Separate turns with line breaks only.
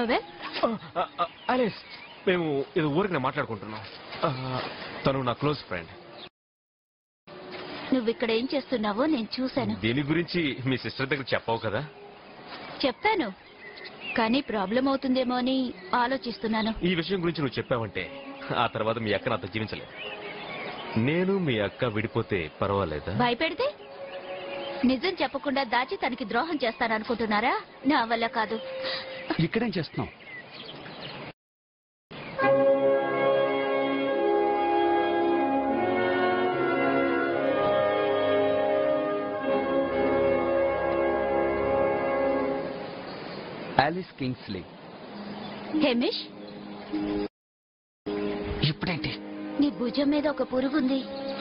చేస్తున్నావే
అలేస్ మేము ఇది ఊరికి మాట్లాడుకుంటున్నాం ఆ, తను నా క్లోజ్ ఫ్రెండ్
నువ్వు ఇక్కడ ఏం చేస్తున్నావో నేను చూశాను
దీని గురించి మీ సిస్టర్ దగ్గర చెప్పావు కదా
చెప్పాను కానీ ప్రాబ్లం అవుతుందేమో అని ఆలోచిస్తున్నాను
ఈ విషయం గురించి నువ్వు చెప్పావంటే ఆ తర్వాత మీ అక్క నాతో జీవించలేదు నేను మీ అక్క విడిపోతే పర్వాలేదా
భయపెడితే నిజం చెప్పకుండా దాచి తనకి ద్రోహం చేస్తాననుకుంటున్నారా నా వల్ల కాదు
ఇక్కడేం చేస్తున్నావు ఆలిస్ కింగ్స్లీ
హేమిష్
ఇప్పుడేంటి
నీ భుజం మీద ఒక పురుగుంది